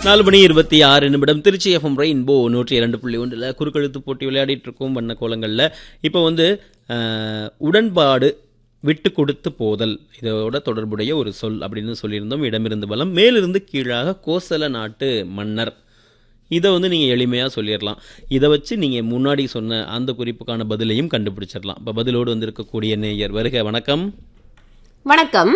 நாலு மணி இருபத்தி ஆறு நிமிடம் திருச்சி எஃப்எம் ரெயின்போ நூற்றி இரண்டு புள்ளி ஒன்றில் குறுக்கெழுத்து போட்டி விளையாடிட்டு இருக்கோம் வண்ண கோலங்களில் இப்போ வந்து அஹ், உடன்பாடு விட்டு கொடுத்து போதல் இதோட தொடர்புடைய ஒரு சொல் அப்படின்னு சொல்லியிருந்தோம் இடமிருந்து பலம் மேலிருந்து கீழாக கோசல நாட்டு மன்னர் இதை வந்து நீங்கள் எளிமையாக சொல்லிடலாம் இதை வச்சு நீங்கள் முன்னாடி சொன்ன அந்த குறிப்புக்கான பதிலையும் கண்டுபிடிச்சிடலாம் இப்போ பதிலோடு வந்திருக்கக்கூடிய நேயர் வருக வணக்கம் வணக்கம்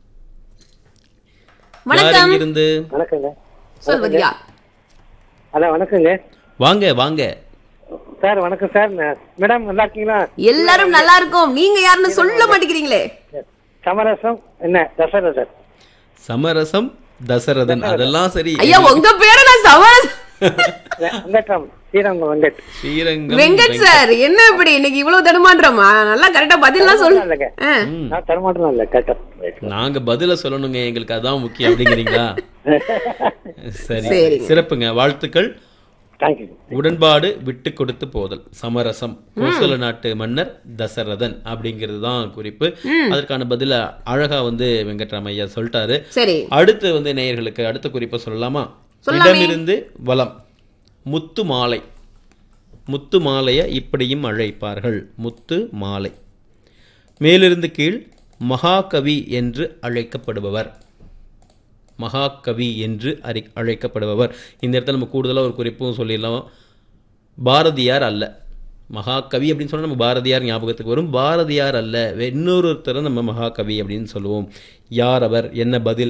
யார் வணக்கம் இருந்து வணக்கங்க சொல்வது யார் அதான் வணக்கங்க வாங்க வாங்க சார் வணக்கம் சார் நான்- மேடம் நல்லா இருக்கீங்களா எல்லாரும் நல்லா இருக்கும் நீங்க யாருன்னு சொல்ல மாட்டேங்கிறீங்களே சமரசம் என்ன தசரதர் சமரசம் தசரதன் அதெல்லாம் சரி ஐயா உங்க பேரை நான் சவால் வெங்கட்ராம் ஸ்ரீரங்கம் வெங்கட் ஸ்ரீரங்கம் வெங்கட் சார் என்ன இப்படி இன்னைக்கு இவ்வளவு தடுமாற்றமா நல்லா கரெக்டா பதில்லாம் சொல்லு இல்லைங்க ஆ. நான் தரமாட்டேன் இல்லை கரெக்டா நாங்க பதில சொல்லணுங்க எங்களுக்கு அதான் முக்கியம் அப்படிங்கிறீங்களா சரி சரிங்க. சிறப்புங்க வாழ்த்துக்கள் தேங்க்யூ உடன்பாடு விட்டு கொடுத்து போதல் சமரசம் கோசல நாட்டு மன்னர் தசரதன் அப்படிங்கிறது தான் குறிப்பு அதற்கான பதில அழகா வந்து வெங்கட்ராமையா சொல்லிட்டாரு சரி அடுத்து வந்து நேயர்களுக்கு அடுத்த குறிப்பை சொல்லலாமா சொல்லலாமே. இடமிருந்து வலம் முத்து மாலை முத்து மாலையை இப்படியும் அழைப்பார்கள் முத்து மாலை மேலிருந்து கீழ் மகாகவி என்று அழைக்கப்படுபவர் மகாகவி என்று அறி அழைக்கப்படுபவர் இந்த இடத்துல நம்ம கூடுதலாக ஒரு குறிப்பும் சொல்லிடலாம் பாரதியார் அல்ல மகாகவி அப்படின்னு சொன்னா நம்ம பாரதியார் ஞாபகத்துக்கு வரும் பாரதியார் அல்ல வே- இன்னொருத்தரை நம்ம மகாகவி அப்படின்னு சொல்லுவோம் யார் அவர் என்ன பதில்